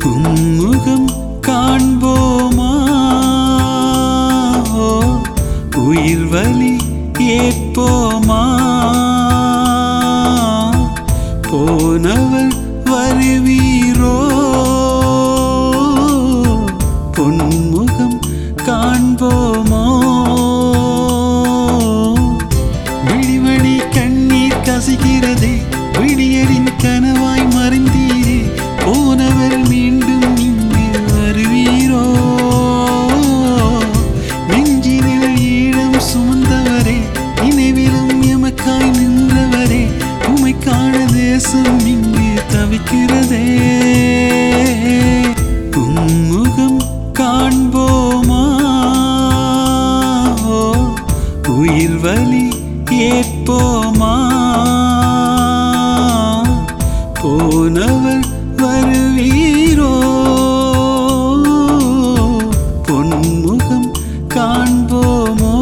உம்முகம் காண்போமா ஓ, உயிர் வலி ஏற்போமா போனவர் வருவீரோ பொன்முகம் காண்போமோ விழிவழி கண்ணீர் கசிகிறதே விடியலின் கனவாய் மறைந்தீரே போனவர் மீண்டும் இங்கு வருவீரோ நெஞ்சினில் ஈழம் சுமந்தவரே நினைவிலும் எமக்காய் நின்றவரே உமை காண தேசம் இங்கு தவிக்கிறதே உம்முகம் காண்போமா ஓ, உயிர் வலி ஏற்போமா போனவர் வருவீரோ பொன்முகம் காண்போமோ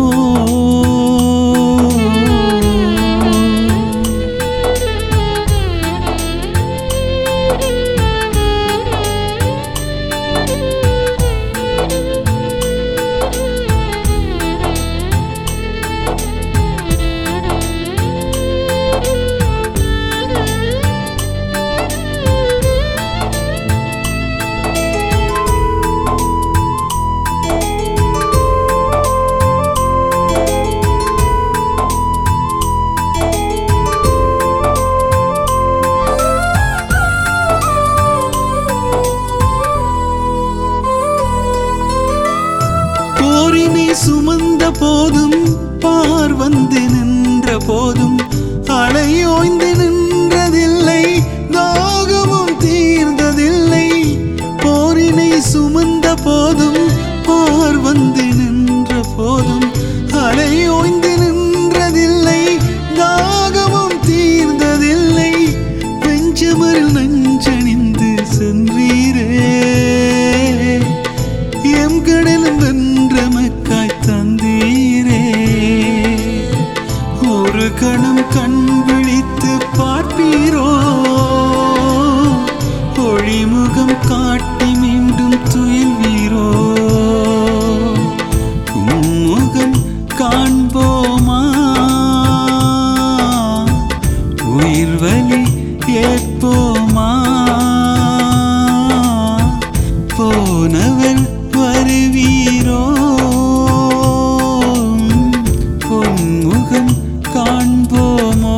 போரினை சுமந்த போதும் பார் வந்து நின்ற போதும் அலையோய்ந்து நின்றதில்லை தாகமும் தீர்ந்ததில்லை போரினை சுமந்த போதும் பார் வந்து நின்ற போதும் அலையோய்ந்து நின்றதில்லை தாகமும் தீர்ந்ததில்லை வெஞ்சமரில் நஞ்சணிந்து சென்றீரே எம் கடலும் வென்ற மக்காய் தந்தீரே ஒரு கணம் கண் விழித்து பார்ப்பீரோ ஒளிமுகம் காட்டி மீண்டும் துயில்வீரோ உம்முகம் காண்போமா உயிர் வலி ஏற்போமா போனவர் வருவீரோ பொன்முகம் காண்போமோ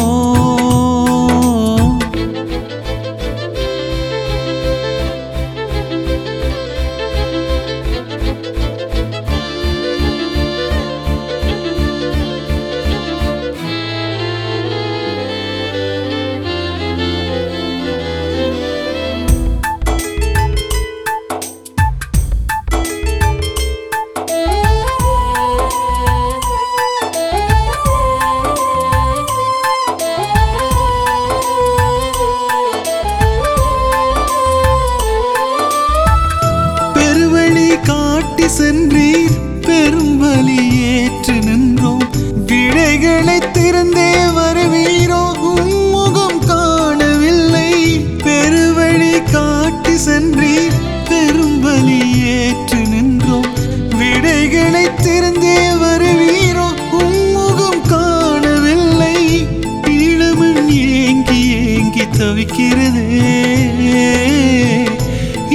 பெருவழி காட்டி சென்றீர் பெரும் வழி ஏற்று நின்றோம் விடைகளை திறந்தே வருவீரோ உம்முகம் காணவில்லை பெருவழி காட்டி சென்றீர் பெரும் வழி ஏற்று நின்றோம் விடைகளை திறந்தே வருவீரோ உம்முகம் காணவில்லை ஈழமன் ஏங்கி ஏங்கி தவிக்கிறதே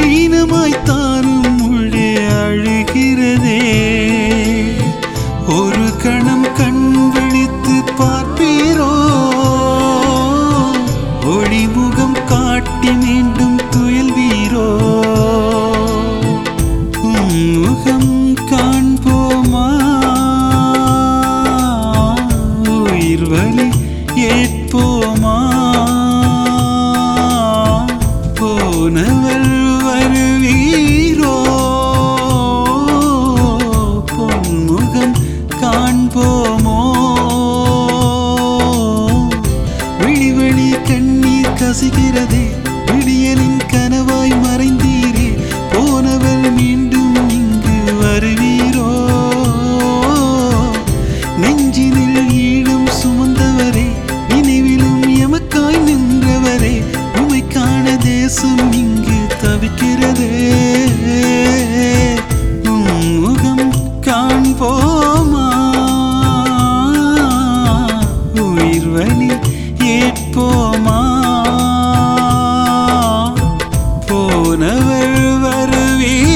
ஈனமாய் தானும் உள்ளே அழுகிறதே ஒரு வானவர் வருவீரோ